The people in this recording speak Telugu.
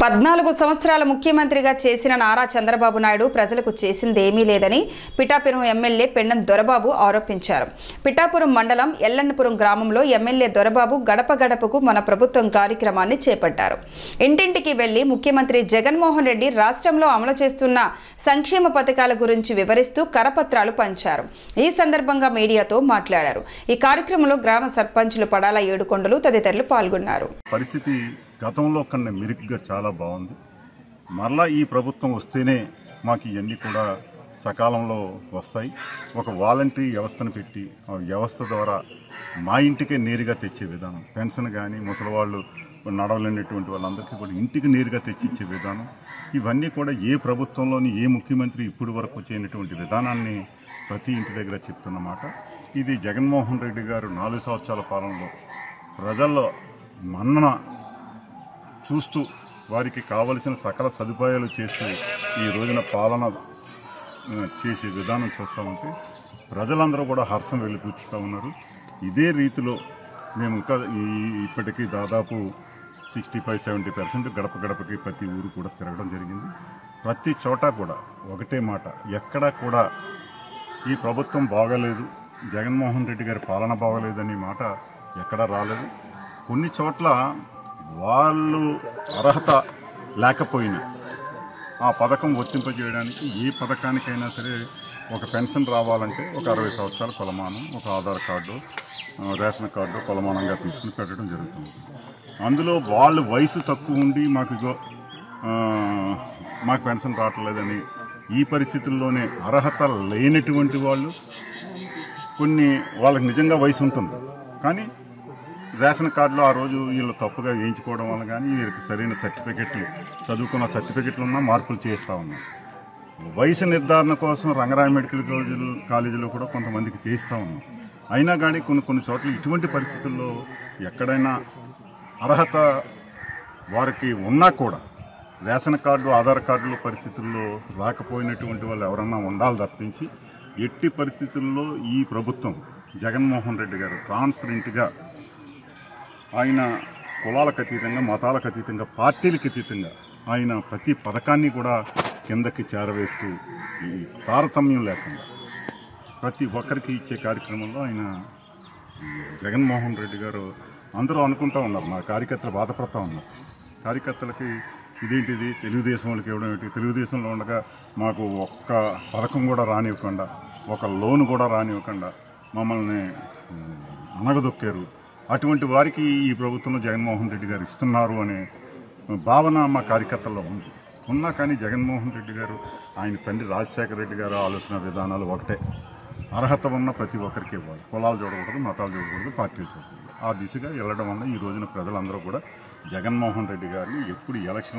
పద్నాలుగు సంవత్సరాల ముఖ్యమంత్రిగా చేసిన నారా చంద్రబాబు నాయుడు ప్రజలకు చేసిందేమీ లేదని పిఠాపురం ఎమ్మెల్యే పెండం దొరబాబు ఆరోపించారు పిఠాపురం మండలం ఎల్లన్నపురం గ్రామంలో ఎమ్మెల్యే దొరబాబు గడప గడపకు మన ప్రభుత్వం కార్యక్రమాన్ని చేపట్టారు ఇంటింటికి వెళ్లి ముఖ్యమంత్రి జగన్మోహన్ రెడ్డి రాష్ట్రంలో అమలు చేస్తున్న సంక్షేమ పథకాల గురించి వివరిస్తూ కరపత్రాలు పంచారు ఈ సందర్భంగా మీడియాతో మాట్లాడారు ఈ కార్యక్రమంలో గ్రామ సర్పంచులు పడాల ఏడుకొండలు తదితరులు పాల్గొన్నారు పరిస్థితి గతంలో కన్నా మెరుగ్గా చాలా బాగుంది మరలా ఈ ప్రభుత్వం వస్తేనే మాకు ఇవన్నీ కూడా సకాలంలో వస్తాయి ఒక వాలంటరీ వ్యవస్థను పెట్టి ఆ వ్యవస్థ ద్వారా మా ఇంటికే నేరుగా తెచ్చే విధానం పెన్షన్ కానీ ముసలివాళ్ళు నడవలేనటువంటి వాళ్ళందరికీ కూడా ఇంటికి నేరుగా తెచ్చిచ్చే విధానం ఇవన్నీ కూడా ఏ ప్రభుత్వంలోని ఏ ముఖ్యమంత్రి ఇప్పటి వరకు చేయనటువంటి విధానాన్ని ప్రతి ఇంటి దగ్గర చెప్తున్నమాట ఇది జగన్మోహన్ రెడ్డి గారు నాలుగు సంవత్సరాల పాలనలో ప్రజల్లో మన్నన చూస్తూ వారికి కావలసిన సకల సదుపాయాలు చేస్తూ ఈ రోజున పాలన ఆ, చేసే విధానం చూస్తూ ఉంటే ప్రజలందరూ కూడా హర్షం వెళ్ళిపుచ్చుతూ ఉన్నారు ఇదే రీతిలో మేము ఇంకా ఈ ఇప్పటికీ దాదాపు సిక్స్టీ ఫైవ్ సెవెంటీ పర్సెంట్ గడప గడపకి ప్రతి ఊరు కూడా తిరగడం జరిగింది ప్రతి చోట కూడా ఒకటే మాట ఎక్కడా కూడా ఈ ప్రభుత్వం బాగలేదు జగన్మోహన్ రెడ్డి గారి పాలన బాగలేదనే మాట ఎక్కడా రాలేదు కొన్ని చోట్ల వాళ్ళు అర్హత లేకపోయినా ఆ పథకం వర్తింపజేయడానికి ఏ పథకానికైనా సరే ఒక పెన్షన్ రావాలంటే ఒక అరవై సంవత్సరాల కొలమానం ఒక ఆధార్ కార్డు ఆ, రేషన్ కార్డు కొలమానంగా తీసుకుని పెట్టడం జరుగుతుంది అందులో వాళ్ళు వయసు తక్కువ ఉండి మాకు ఇగో ఆ, మాకు పెన్షన్ రావట్లేదని ఈ పరిస్థితుల్లోనే అర్హత లేనటువంటి వాళ్ళు కొన్ని వాళ్ళకి నిజంగా వయసు ఉంటుంది కానీ రేషన్ కార్డులో ఆ రోజు వీళ్ళు తప్పుగా వేయించుకోవడం వల్ల కానీ వీరికి సరైన సర్టిఫికెట్లు చదువుకున్న సర్టిఫికెట్లు ఉన్నా మార్పులు చేస్తూ ఉన్నాం వయసు నిర్ధారణ కోసం రంగరాయ మెడికల్ కాలేజీలు కాలేజీలో కూడా కొంతమందికి చేస్తూ ఉన్నాం అయినా కానీ కొన్ని కొన్ని చోట్ల ఇటువంటి పరిస్థితుల్లో ఎక్కడైనా అర్హత వారికి ఉన్నా కూడా రేషన్ కార్డు ఆధార్ కార్డుల పరిస్థితుల్లో రాకపోయినటువంటి వాళ్ళు ఎవరన్నా ఉండాలి తప్పించి ఎట్టి పరిస్థితుల్లో ఈ ప్రభుత్వం జగన్మోహన్ రెడ్డి గారు ట్రాన్స్పరెంట్గా ఆయన కులాలకు అతీతంగా మతాలకు అతీతంగా పార్టీలకు అతీతంగా ఆయన ప్రతి పథకాన్ని కూడా కిందకి చేరవేస్తూ ఈ తారతమ్యం లేకుండా ప్రతి ఒక్కరికి ఇచ్చే కార్యక్రమంలో ఆయన ఈ జగన్మోహన్ రెడ్డి గారు అందరూ అనుకుంటా ఉన్నారు మా కార్యకర్తలు బాధపడతా ఉన్నారు కార్యకర్తలకి ఇదేంటిది తెలుగుదేశం వాళ్ళకి ఇవ్వడం ఏంటి తెలుగుదేశంలో ఉండగా మాకు ఒక్క పథకం కూడా రానివ్వకుండా ఒక లోన్ కూడా రానివ్వకుండా మమ్మల్ని ఉమ్, అనగదొక్కారు అటువంటి వారికి ఈ ప్రభుత్వంలో జగన్మోహన్ రెడ్డి గారు ఇస్తున్నారు అనే భావన మా కార్యకర్తల్లో ఉంది ఉన్నా కానీ జగన్మోహన్ రెడ్డి గారు ఆయన తండ్రి రాజశేఖర రెడ్డి గారు ఆలోచన విధానాలు ఒకటే అర్హత ఉన్న ప్రతి ఒక్కరికి ఇవ్వాలి కులాలు చూడకూడదు మతాలు చూడకూడదు పార్టీలు చూడకూడదు ఆ దిశగా వెళ్ళడం వల్ల ఈ రోజున ప్రజలందరూ కూడా జగన్మోహన్ రెడ్డి గారిని ఎప్పుడు ఎలక్షన్